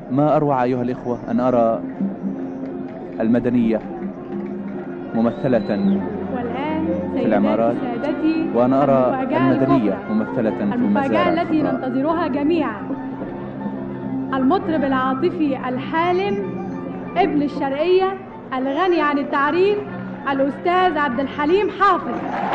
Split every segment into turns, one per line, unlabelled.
ما أروع أيها الإخوة أن أرى المدنية ممثلة
والآن
في العمارات
سادتي
وأنا أرى
المفاجأة
المدنية
الكبرى.
ممثلة في
المفاجأة
المزارع
التي
الخضراء.
ننتظرها جميعا المطرب العاطفي الحالم ابن الشرقية الغني عن التعريف الأستاذ عبد الحليم حافظ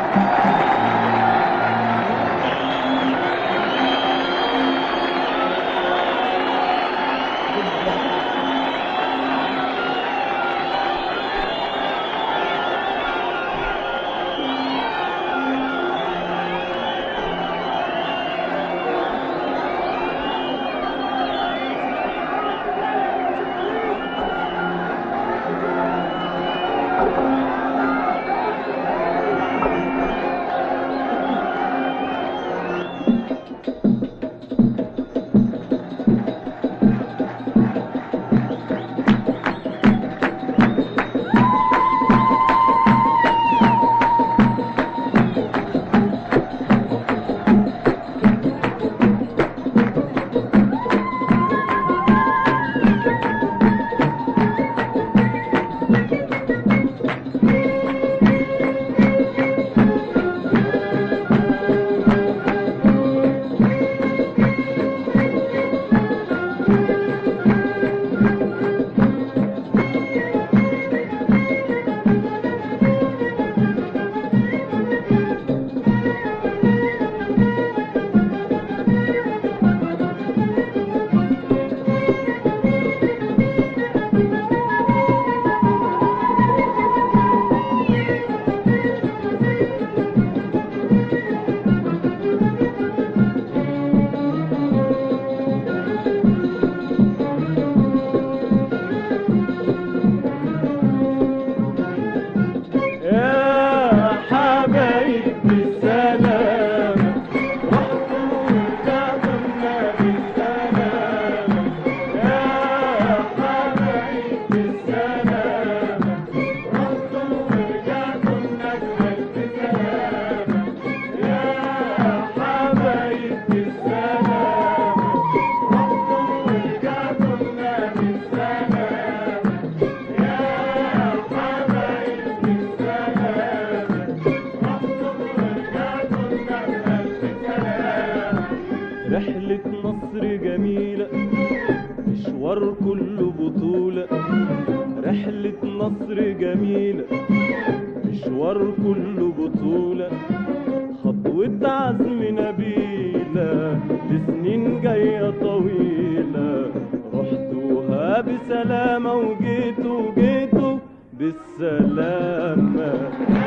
يا حبايبي السلام رحتوا وتعبنا بالسلام يا حبايبي السلام رحتوا ورجعتوا بألف سلام يا حبايبي السلام رحتوا ورجعتوا بالسلام يا حبايبي السلام رحتوا ورجعتوا بألف سلام رحلة مصر جميلة مشوار كله بطولة رحلة مصر جميلة مشوار كله بطولة خطوة عزم نبيلة لسنين جاية طويلة رحتوها بسلامة وجيتوا جيتوا بالسلامة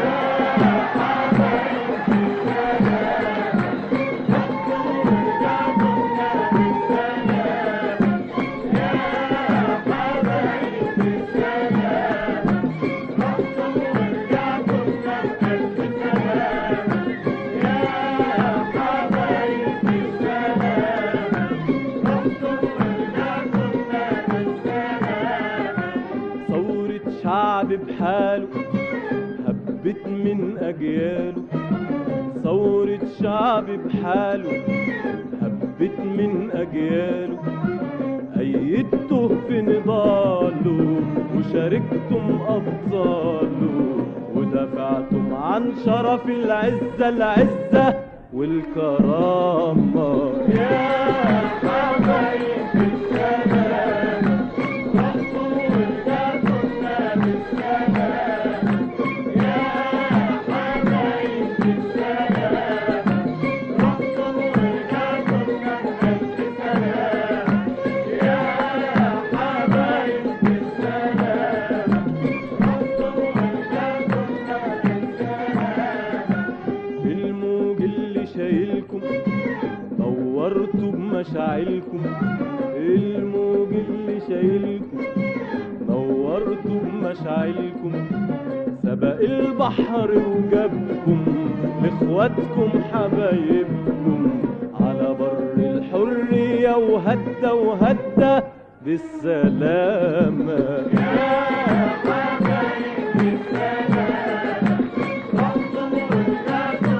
ثورة شعب بحاله هبت من أجياله ثورة شعب بحاله هبت من أجياله أيدته في نضاله وشاركتم أبطاله ودافعتم عن شرف العزة العزة والكرامة يا حبايبي السلام رحتوا ورجعتوا بالسلام يا حبايبي السلام رحتوا ورجعتوا بألف سلام يا حبايبي السلام رحتوا ورجعتوا بألف سلام الموج اللي شايلكم نورتوا بمشاعلكم الموج اللي شايلكم نورتوا بمشاعلكم سبق البحر وجابكم لاخواتكم حبايبكم على بر الحرية وهدى وهدى بالسلامة يا حبايبي السلام رحتوا ورجعتوا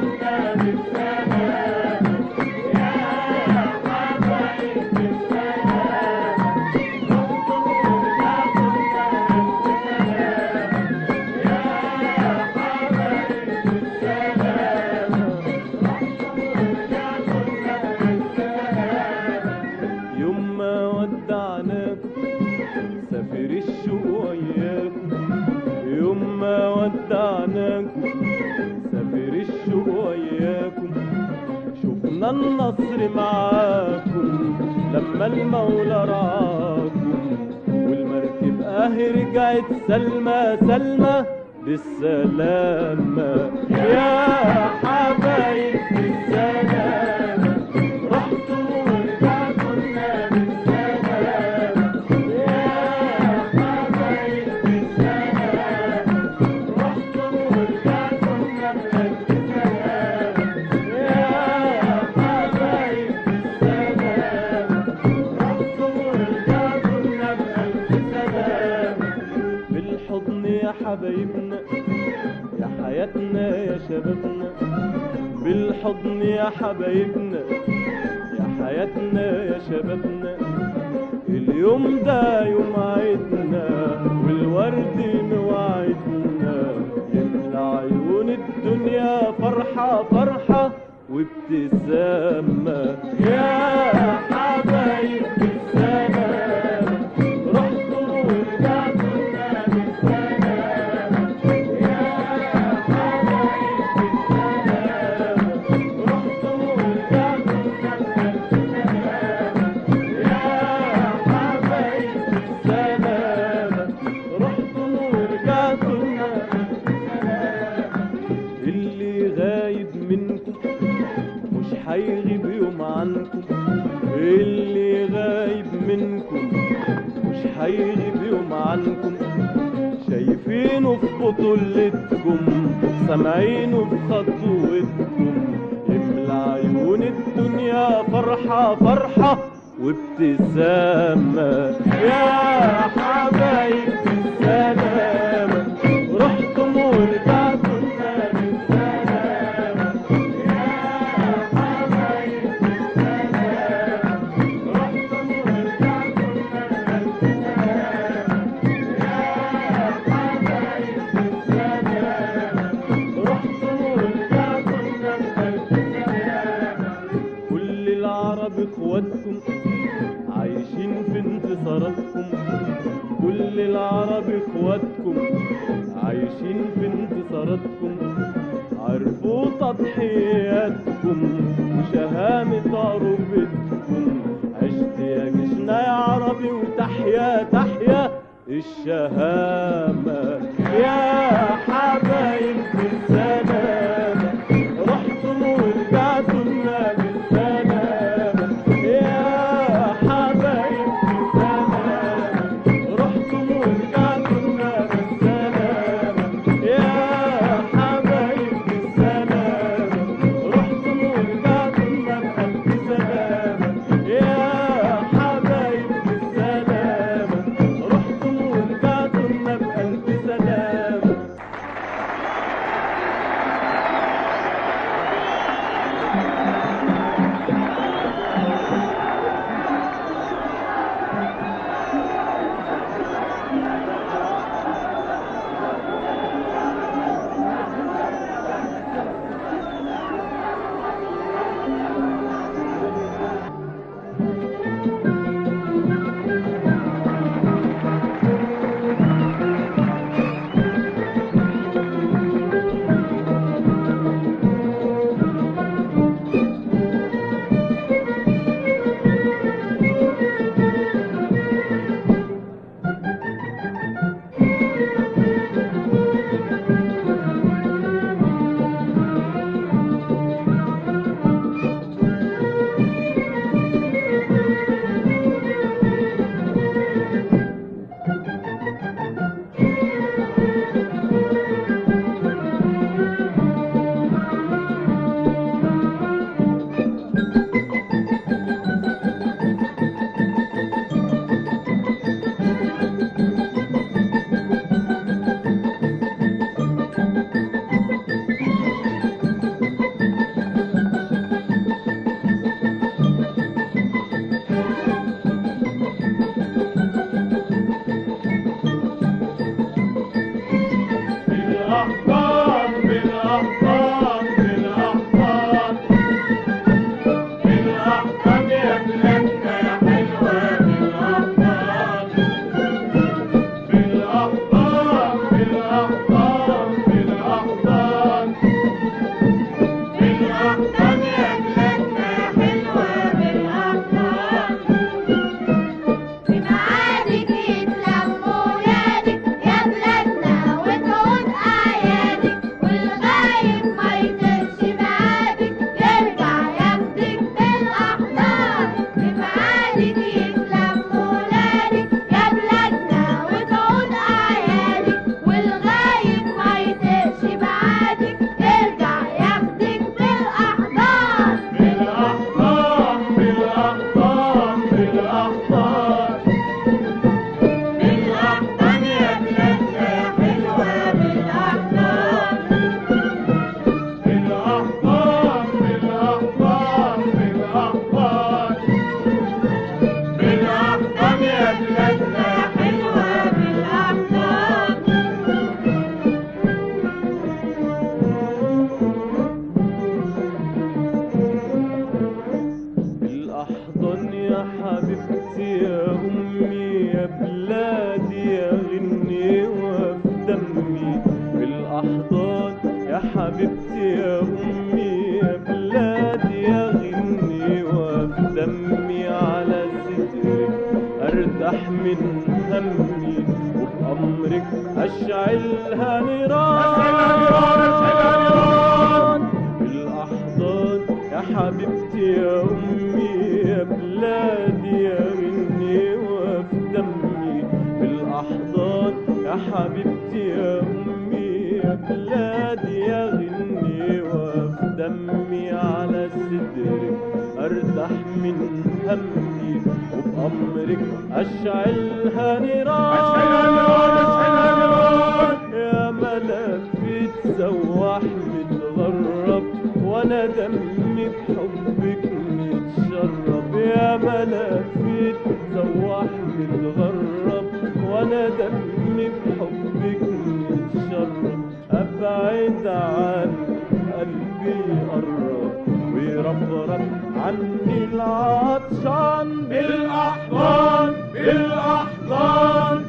بالسلام يا حبايبي السلام
ودعناكم سافر الشوق وياكم يوم ما ودعناكم سافر الشوق وياكم شفنا النصر معاكم لما المولى رعاكم والمركب اه رجعت سلمى سلمى بالسلامة يا حبايب بالسلامة رحتوا ورجعتوا لنا بالسلامة يا حبايب بالسلامة رحتوا ورجعتوا لنا بالسلامة يا حبايب بالسلامة رحتوا ورجعتوا لنا بالسلامة بالحضن يا حبايبنا يا حياتنا يا شبابنا بالحضن يا حبايبنا يا حياتنا يا شبابنا اليوم ده يوم عيدنا والورد موعدنا يملى عيون الدنيا فرحة فرحة وابتسامة يا حبايب بالسلامة رحتوا ورجعتوا لنا بالسلامة يا حبايب بالسلامة رحتوا ورجعتوا لنا بالسلامة يا حبايب بالسلامة رحتوا ورجعتوا لنا بالسلامة اللي غايب منكم مش هيغيب يوم عنكم اللي غايب منكم مش هيغيب يوم عنكم شايفينه في بطولتكم سامعينه في خطوتكم يملى عيون الدنيا فرحة فرحة وابتسامة يا حبايب بالسلامة رحتم ورجعتوا لنا بالسلامة يا حبايب بالسلامة رحتم ورجعتوا لنا بالسلامة يا حبايب بالسلامة رحتم ورجعتوا لنا بالسلامة كل العرب اخواتكم عايشين في انتصاراتكم كل العرب اخواتكم عايشين في انتصاراتكم عرفوا تضحياتكم وشهامة عروبتكم عشت يا جيشنا يا عربي وتحيا تحيا الشهامة يا حبايب بالسلامة رحتم ورجعتوا لنا بالسلامة يا حبايب بالسلامة رحتم ورجعتوا لنا بالسلامة يا حبايب بالسلامة رحتم ورجعتوا لنا بألف سلامة يا حبايب بالسلامة رحتم ورجعتوا لنا بألف سلامة ارتاح من همي وبأمرك اشعلها نيران بالاحضان يا حبيبتي يا امي يا بلادي يا غني وفي دمي بالاحضان يا حبيبتي يا امي يا بلادي يا غني وفي دمي على صدرك ارتاح من همي وبأمرك اشعلها نيران يا ملك بتسوح متغرب وانا دمي بحبك متشرب يا ملك بتسوح متغرب وانا دمي بحبك متشرب ابعد عن قلبي قرب ويرفرف عني العطشان بالاحضان بالاحضان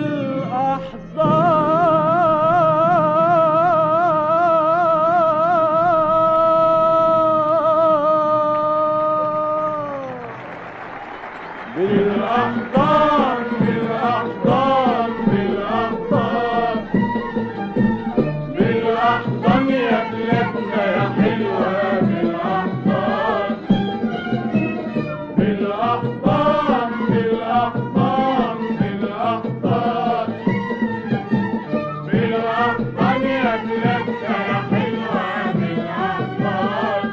بالاحضان بالاحضان بالاحضان بالاحضان بالاحضان يا بلادنا يا حلوه بالاحضان بالاحضان بالاحضان بالاحضان بالاحضان يا بلادنا يا حلوه بالاحضان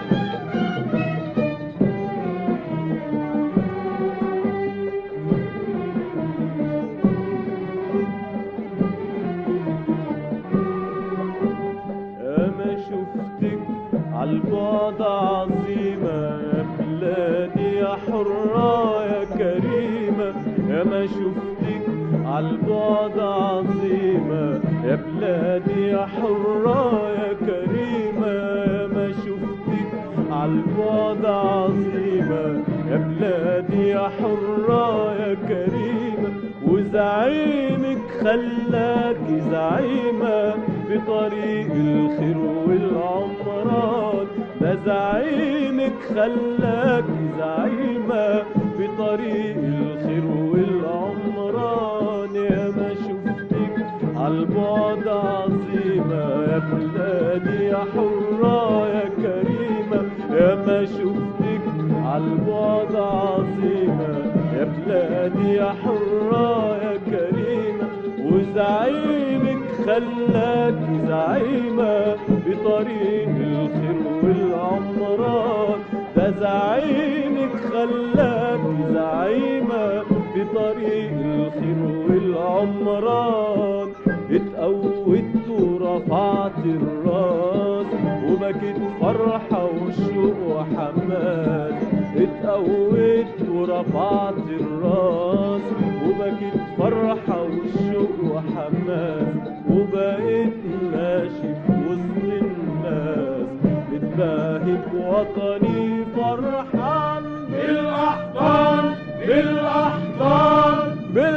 أما شفتك عالبعد عظيمة يا بلادي يا حرة يا كريمة أما شفتك عالبعد عظيمة يا بلادي يا حرة يا كريمة أما شفتك عالبعد عظيمة يا بلادي يا حرة يا كريمة وزعيمك خلاكي زعيمة في طريق الخير والعمران ده زعيمك خلاكي زعيمة في طريق الخير والعمران يا ما شفتك عالبعد عظيمة يا بلادي يا حرة يا كريمة يا ما شفتك عالبعد عظيمة يا بلادي يا حرة يا كريمة وزعيمك خلاك زعيمة بطريق الخير والعمران ده زعيمك خلاك زعيمة بطريق الخير والعمران اتقوت ورفعت الراس وبكت فرحة وشوق وحماس اتقوت ورفعت الراس وبكت فرحة وشوق وحماس وبقيت ماشي في وسط الناس متباهي بوطني فرحان بالأحضان بالأحضان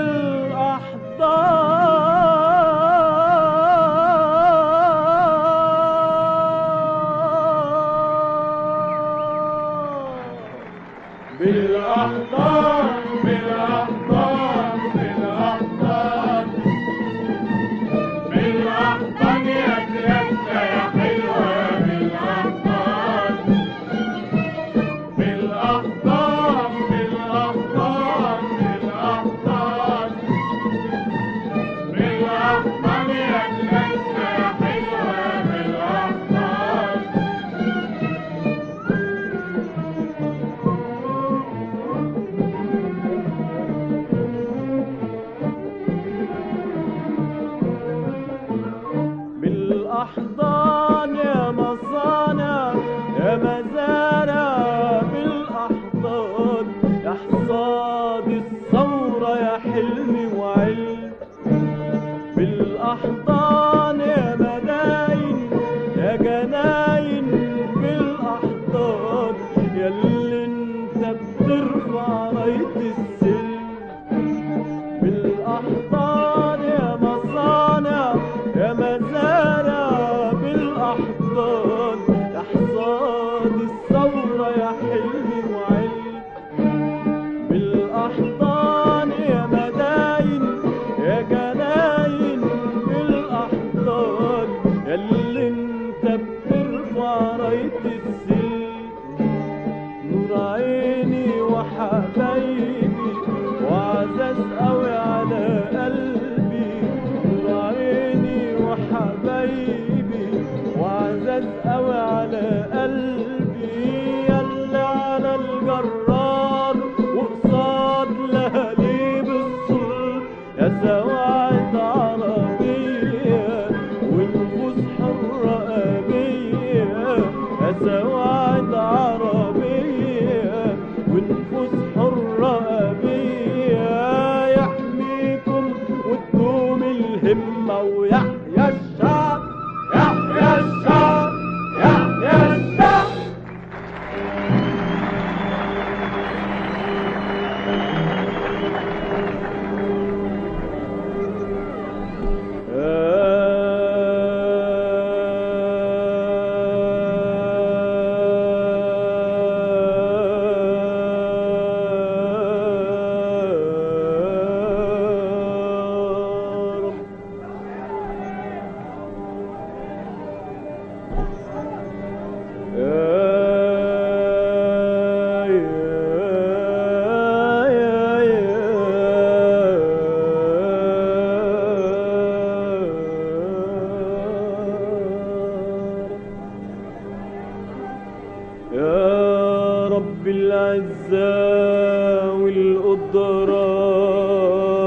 بالأحضان بالأحضان بالأحضان بالأحضان يا بلادنا يا حلوة بالأحضان بالأحضان بالأحضان بالأحضان بالأحضان يا بلادنا يا حلوة بالأحضان بالأحضان يا مصانع يا مزارع بالأحضان يا حصاد الثورة يا حلمي وعلم بالأحضان يا مداين يا جناين بالأحضان يا اللي انت بترفع راية السلم بالأحضان يا مصانع يا مزارع بالأحضان يا حصاد الثورة يا حلمي وعلم بالأحضان يا مداين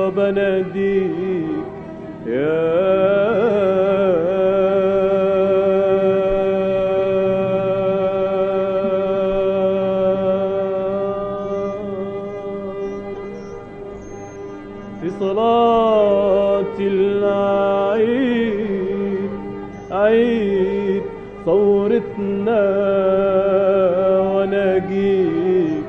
بناديك يا في صلاة العيد عيد ثورتنا ونجيك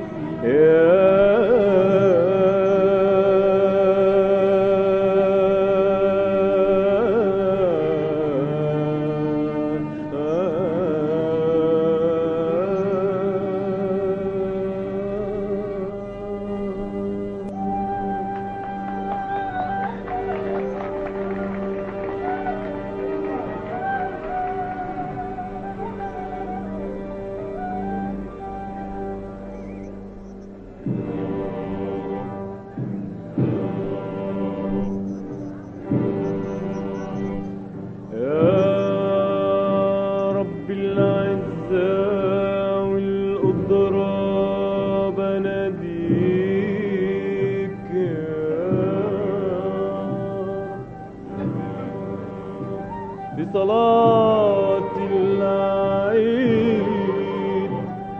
يا رب العزة والقدرة بناديك يا بصلاة العيد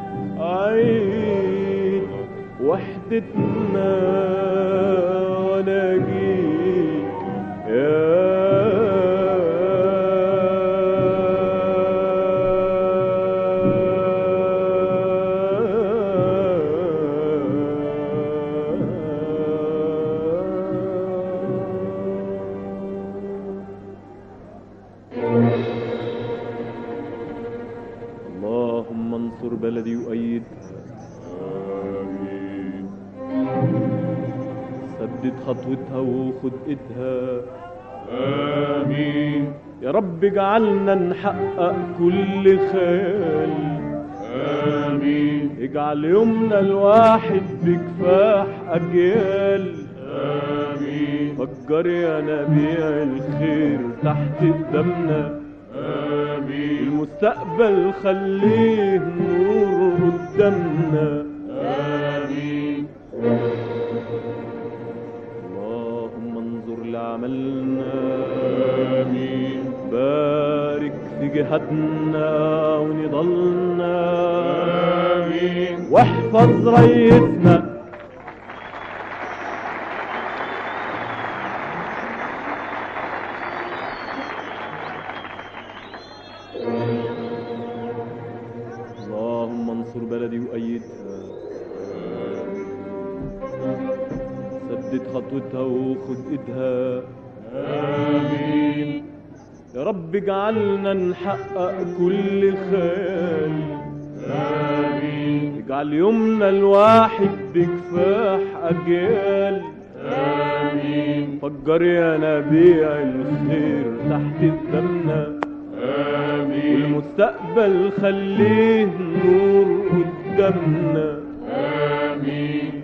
عيد وحدتنا ونجيك اللهم انصر بلدي وأيدها سدد خطوتها وخد ايدها آمين يا رب اجعلنا نحقق كل خيال آمين اجعل يومنا الواحد بكفاح أجيال آمين فجر يا نبيع الخير تحت قدامنا آمين المستقبل خليه نور قدامنا آمين اللهم انظر لعملنا آمين بارك في جهادنا ونضلنا آمين واحفظ ريتنا اللهم انصر بلدي وأيدها سدد خطوتها وخد ايدها آمين يا رب اجعلنا نحقق كل خيال آمين اجعل يومنا الواحد بكفاح أجيال آمين فجر يا نبيع الخير تحت قدامنا آمين والمستقبل خليه نور قدامنا آمين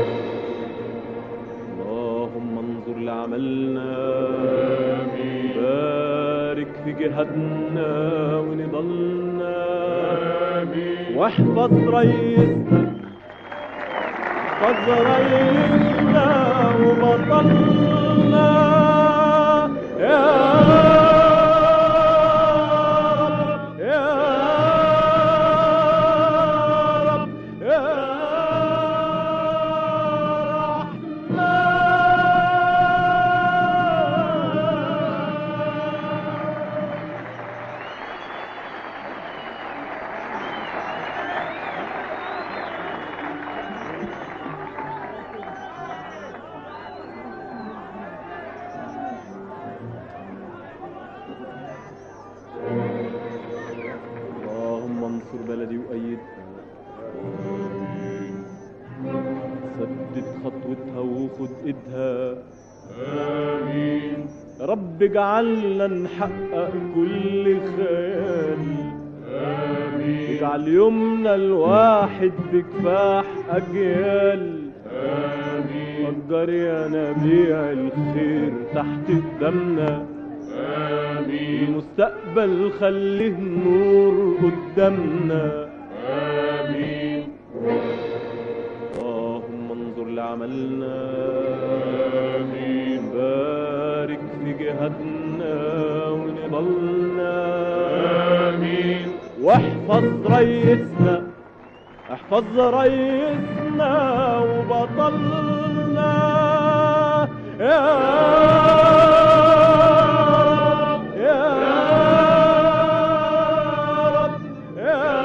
اللهم انظر لعملنا آمين بارك في جهادنا ونضلنا آمين واحفظ ريتنا احفظ ريتنا وبطلنا يا رب يا رب يا رحمن اللهم انصر بلدي وأيدها سدد خطوتها وخد ايدها آمين يا رب اجعلنا نحقق كل خيال آمين اجعل يومنا الواحد بكفاح أجيال آمين فجر يا نبيع الخير تحت قدامنا آمين المستقبل خليه نور قدامنا آمين اللهم انظر لعملنا آمين يشهدنا ونضلنا
آمين
واحفظ ريسنا احفظ ريسنا وبطلنا يا رب يا رب يا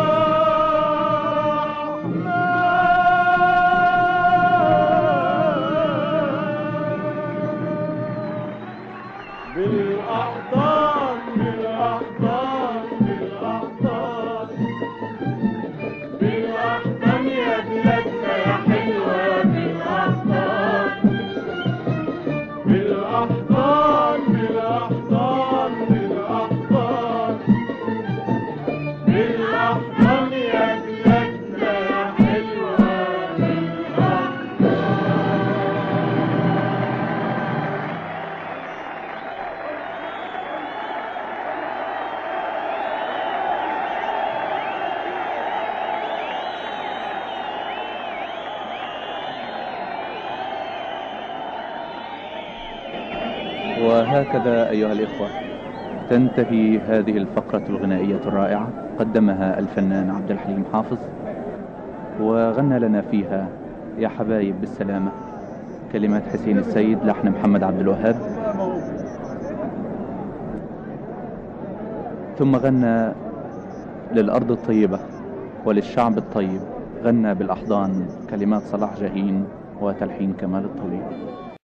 رحمن بالأحضان بالأحضان بالأحضان
بالأحضان يا بلادنا يا حلوة بالأحضان
بالأحضان بالأحضان بالأحضان
بالأحضان يا بلادنا يا حلوة بالأحضان
وهكذا أيها الإخوة تنتهي هذه الفقرة الغنائية الرائعة قدمها الفنان عبد الحليم حافظ وغنى لنا فيها يا حبايب بالسلامة كلمات حسين السيد لحن محمد عبد الوهاب ثم غنى للأرض الطيبة وللشعب الطيب غنى بالأحضان كلمات صلاح جاهين وتلحين كمال الطويل